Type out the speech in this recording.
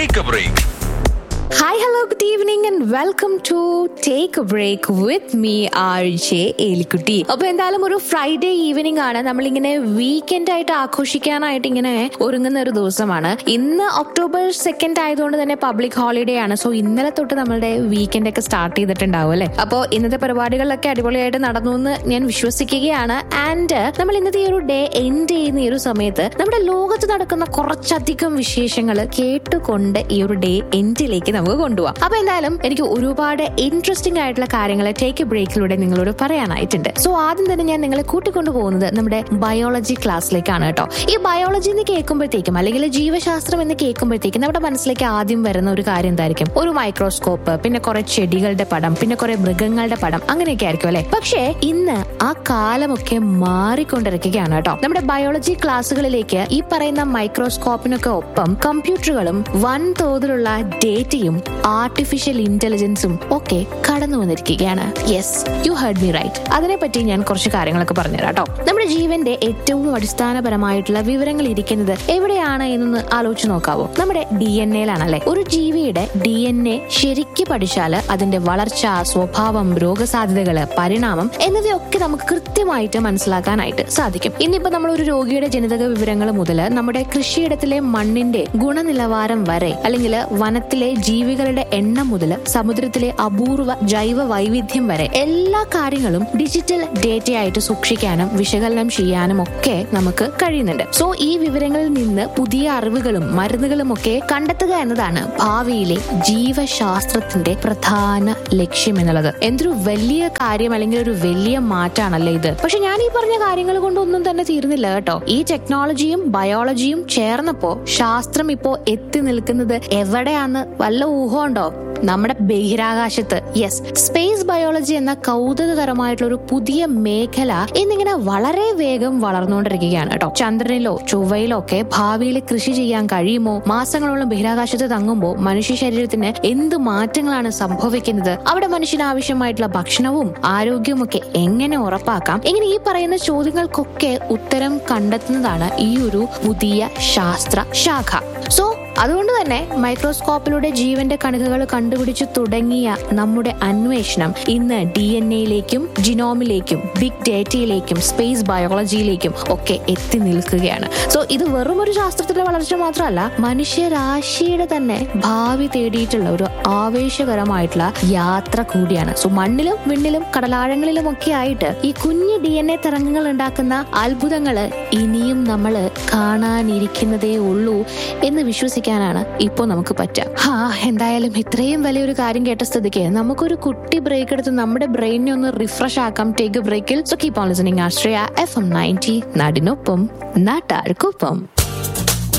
take a break hi hello good evening and welcome to take a break with me R J Elikutty അപ്പൊ എന്തായാലും ഒരു Friday evening ആണ് നമ്മളിങ്ങനെ weekend ആയിട്ട് ആഘോഷിക്കാനായിട്ട് ഇങ്ങനെ ഒരുങ്ങുന്ന ഒരു ദിവസമാണ് ഇന്ന് ഒക്ടോബർ സെക്കൻഡ് ആയതുകൊണ്ട് തന്നെ പബ്ലിക് ഹോളിഡേ ആണ് സോ ഇന്നലെ തൊട്ട് നമ്മളുടെ വീക്കെൻഡ് ഒക്കെ സ്റ്റാർട്ട് ചെയ്തിട്ടുണ്ടാവും അല്ലെ അപ്പോൾ ഇന്നത്തെ പരിപാടികളിലൊക്കെ അടിപൊളിയായിട്ട് നടന്നു എന്ന് ഞാൻ വിശ്വസിക്കുകയാണ് ആൻഡ് നമ്മൾ ഇന്നത്തെ ഈ ഒരു ഡേ എൻഡ് ചെയ്യുന്ന ഈ ഒരു സമയത്ത് നമ്മുടെ ലോകത്ത് നടക്കുന്ന കുറച്ചധികം വിശേഷങ്ങൾ കേട്ടുകൊണ്ട് ഈ ഒരു ഡേ എൻഡിലേക്ക് നമുക്ക് കൊണ്ടുപോകാം അപ്പൊ എന്തായാലും എനിക്ക് ഒരുപാട് ഇൻട്രസ്റ്റിംഗ് ആയിട്ടുള്ള കാര്യങ്ങൾ ടേക്ക് എ ബ്രേക്കിലൂടെ നിങ്ങളോട് പറയാനായിട്ടുണ്ട് സോ ആദ്യം തന്നെ ഞാൻ നിങ്ങളെ കൂട്ടിക്കൊണ്ടു പോകുന്നത് നമ്മുടെ ബയോളജി ക്ലാസ്സിലേക്കാണ് കേട്ടോ ഈ ബയോളജി എന്ന് കേൾക്കുമ്പോഴത്തേക്കും അല്ലെങ്കിൽ ജീവശാസ്ത്രം എന്ന് കേൾക്കുമ്പോഴത്തേക്കും നമ്മുടെ മനസ്സിലേക്ക് ആദ്യം വരുന്ന ഒരു കാര്യം എന്തായിരിക്കും ഒരു മൈക്രോസ്കോപ്പ് പിന്നെ കുറെ ചെടികളുടെ പടം പിന്നെ കുറെ മൃഗങ്ങളുടെ പടം അങ്ങനെയൊക്കെ ആയിരിക്കും അല്ലെ പക്ഷേ ഇന്ന് ആ കാലമൊക്കെ മാറിക്കൊണ്ടിരിക്കുകയാണ് കേട്ടോ നമ്മുടെ ബയോളജി ക്ലാസ്സുകളിലേക്ക് ഈ പറയുന്ന മൈക്രോസ്കോപ്പിനൊക്കെ ഒപ്പം കമ്പ്യൂട്ടറുകളും വൻ തോതിലുള്ള ഡേറ്റയും ആർട്ടിഫിഷ്യൽ ഇന്റലിജൻസും ഒക്കെ കടന്നു വന്നിരിക്കുകയാണ് yes you heard me right അതിനെപ്പറ്റി ഞാൻ കുറച്ച് കാര്യങ്ങളൊക്കെ പറഞ്ഞുതരാം കേട്ടോ നമ്മുടെ ജീവന്റെ ഏറ്റവും അടിസ്ഥാനപരമായിട്ടുള്ള വിവരങ്ങൾ ഇരിക്കുന്നത് എവിടെയാണ് എന്നൊന്ന് ആലോചിച്ച് നോക്കാവോ നമ്മുടെ ഡി എൻ എയിലാണല്ലേ ഒരു ജീവിയുടെ ഡി എൻ എ ശരിക്ക് പഠിച്ചാൽ അതിന്റെ വളർച്ച സ്വഭാവം രോഗസാധ്യതകള് പരിണാമം എന്നിവയൊക്കെ നമുക്ക് കൃത്യമായിട്ട് മനസ്സിലാക്കാനായിട്ട് സാധിക്കും ഇന്നിപ്പോ നമ്മൾ ഒരു രോഗിയുടെ ജനിതക വിവരങ്ങൾ മുതൽ നമ്മുടെ കൃഷിയിടത്തിലെ മണ്ണിന്റെ ഗുണനിലവാരം വരെ അല്ലെങ്കിൽ വനത്തിലെ ജീവികളുടെ എണ്ണം മുതൽ സമുദ്രത്തിലെ അപൂർവ ജൈവ വൈവിധ്യം വരെ എല്ലാ കാര്യങ്ങളും ഡിജിറ്റൽ ഡേറ്റയായിട്ട് സൂക്ഷിക്കാനും വിശകലനം ചെയ്യാനും ഒക്കെ നമുക്ക് കഴിയുന്നുണ്ട് സോ ഈ വിവരങ്ങളിൽ നിന്ന് പുതിയ അറിവുകളും മരുന്നുകളും ഒക്കെ കണ്ടെത്തുക എന്നതാണ് ഭാവിയിലെ ജീവശാസ്ത്രത്തിന്റെ പ്രധാന ലക്ഷ്യം എന്നുള്ളത് എന്തൊരു വലിയ കാര്യം അല്ലെങ്കിൽ ഒരു വലിയ മാറ്റാണല്ലേ ഇത് പക്ഷെ ഞാൻ ഈ പറഞ്ഞ കാര്യങ്ങൾ കൊണ്ടൊന്നും തന്നെ തീർന്നില്ല കേട്ടോ ഈ ടെക്നോളജിയും ബയോളജിയും ചേർന്നപ്പോ ശാസ്ത്രം ഇപ്പോ എത്തി നിൽക്കുന്നത് എവിടെയാന്ന് വല്ല ഊഹമുണ്ടോ നമ്മുടെ ബഹിരാകാശത്ത് യെസ് സ്പേസ് ബയോളജി എന്ന കൗതുകകരമായിട്ടുള്ള ഒരു പുതിയ മേഖല ഇന്നിങ്ങനെ വളരെ വേഗം വളർന്നുകൊണ്ടിരിക്കുകയാണ് കേട്ടോ ചന്ദ്രനിലോ ചൊവ്വയിലോ ഒക്കെ ഭാവിയിൽ കൃഷി ചെയ്യാൻ കഴിയുമോ മാസങ്ങളോളം ബഹിരാകാശത്ത് തങ്ങുമ്പോൾ മനുഷ്യ ശരീരത്തിന് എന്ത് മാറ്റങ്ങളാണ് സംഭവിക്കുന്നത് അവിടെ മനുഷ്യന് ആവശ്യമായിട്ടുള്ള ഭക്ഷണവും ആരോഗ്യവും ഒക്കെ എങ്ങനെ ഉറപ്പാക്കാം ഇങ്ങനെ ഈ പറയുന്ന ചോദ്യങ്ങൾക്കൊക്കെ ഉത്തരം കണ്ടെത്തുന്നതാണ് ഈ ഒരു പുതിയ ശാസ്ത്ര ശാഖ സോ അതുകൊണ്ട് തന്നെ മൈക്രോസ്കോപ്പിലൂടെ ജീവന്റെ കണികകൾ കണ്ടുപിടിച്ചു തുടങ്ങിയ നമ്മുടെ അന്വേഷണം ഇന്ന് ഡി എൻ എയിലേക്കും ജിനോമിലേക്കും ബിഗ് ഡേറ്റയിലേക്കും സ്പേസ് ബയോളജിയിലേക്കും ഒക്കെ എത്തി നിൽക്കുകയാണ് സോ ഇത് വെറും ഒരു ശാസ്ത്രത്തിന്റെ വളർച്ച മാത്രമല്ല മനുഷ്യരാശിയുടെ തന്നെ ഭാവി തേടിയിട്ടുള്ള ഒരു ആവേശകരമായിട്ടുള്ള യാത്ര കൂടിയാണ് സോ മണ്ണിലും വിണ്ണിലും കടലാഴങ്ങളിലും ഒക്കെ ആയിട്ട് ഈ കുഞ്ഞു ഡി എൻ എ തരംഗങ്ങൾ ഉണ്ടാക്കുന്ന അത്ഭുതങ്ങള് ഇനിയും നമ്മൾ കാണാനിരിക്കുന്നതേ ഉള്ളൂ എന്ന് വിശ്വസിക്കാനാണ് ഇപ്പോൾ നമുക്ക് പറ്റുക ഹാ എന്തായാലും ഇത്രയും വലിയൊരു കാര്യം കേട്ട സ്ഥിതിക്ക് നമുക്കൊരു കുട്ടി ബ്രേക്ക് എടുത്ത് നമ്മുടെ ബ്രെയിനെ ഒന്ന് റിഫ്രഷ് ആക്കാം ടേക്ക് ബ്രേക്കിൽ so keep on listening Ashraya F M ninety നാടിനൊപ്പം നാട്ടാർക്കൊപ്പം